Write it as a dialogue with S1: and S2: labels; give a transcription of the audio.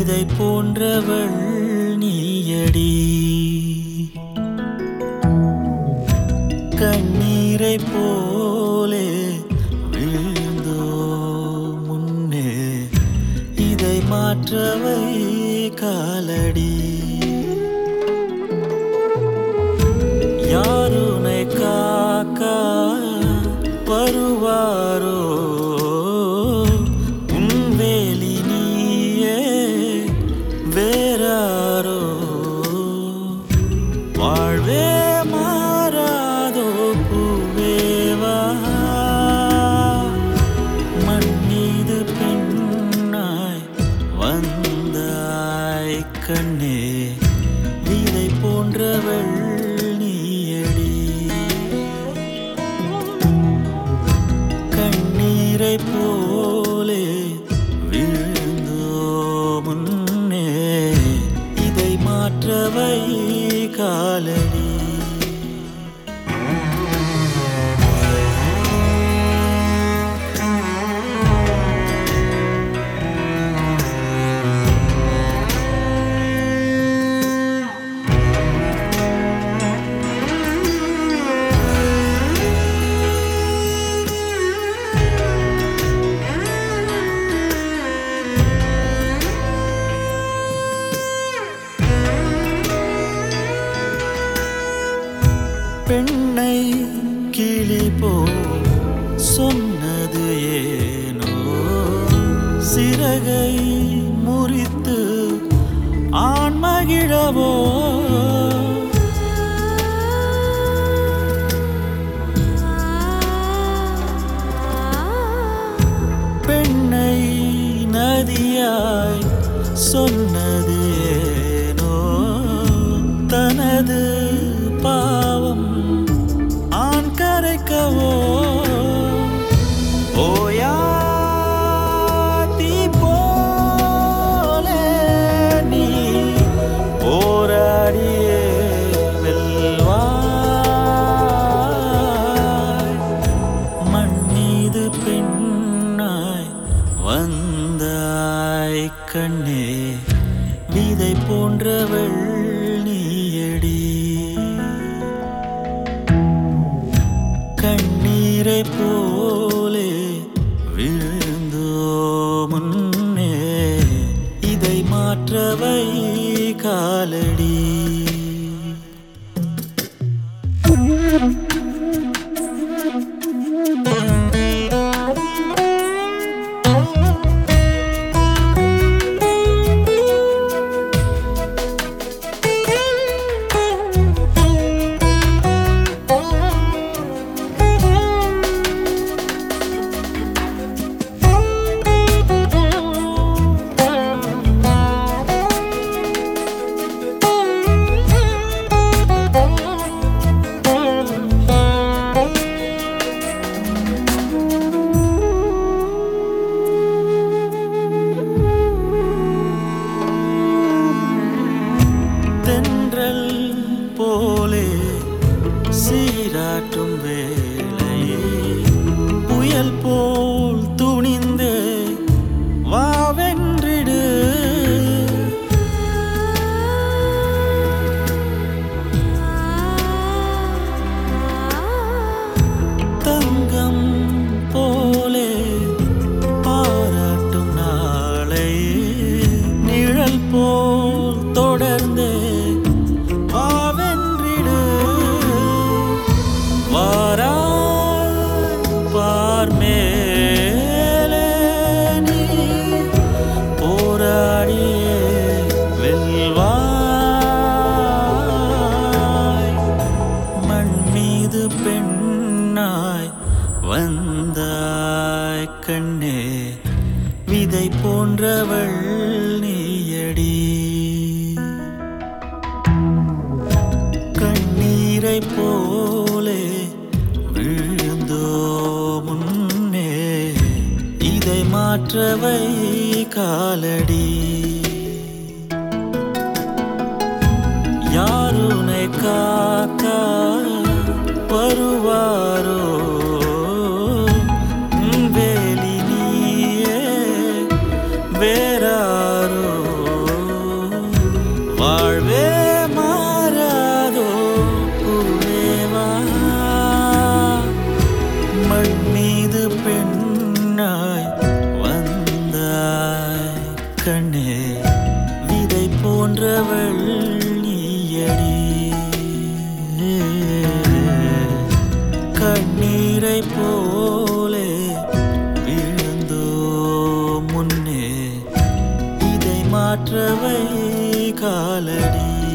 S1: விதை போன்றவள் நீயடி கண்ணீரை போலே விழுந்தோ முன்னே இதை மாற்றவை காலடி யாருனை காக்க வருவாரோ உன் வேலி நீயே வேறாரோ வாழ்வே மாறாதோ பூவேவா மண் மீது பெண்ணாய் வந்தாய் கண்ணே விதை போன்றவள் நீயடி கண்ணீரை போலே விழுந்தோ முன்னே இதை மாற்றவை காலடி பெண்ணை கிளி போ சொன்னது ஏனோ சிறகை முறித்து ஆண் மகிழவோ பெண்ணை நதியாய் சொன்னது ஏனோ தனது பாவம் ஆண் கரைக்கவோ ஓயாதி போலே நீ போராடியே வெல்வாய் மண் மீது பெண்ணாய் வந்தாய் கண்ணே விதை போன்றவள் நீயடி கண்ணீரை போலே விழுந்தோ முன்னே இதை மாற்றவை காலடி தென்றல் போலே சீராட்டும் வேளையே புயல் போல் துணிந்து வாவென்றிடு தங்கம் போலே பாராட்டும் நாளை நிழல் போல் தொடர்ந்து வாவென்றிடு வாராய் பார்மேலே நீ போராடியே வெல்வாய் மண் மீது பெண்ணாய் வந்தாய் கண்ணே விதை போன்றவள் நீயடி கண்ணீரை போலே விழுந்தோ முன்னே இதை மாற்றவை காலடி யாருனை காக்க வருவாரோ உன் வேலி நீயே வேறாரோ காத்தவள் நீயடி கண்ணீரை போலே விழுந்தோ முன்னே இதை மாற்றவை காலடி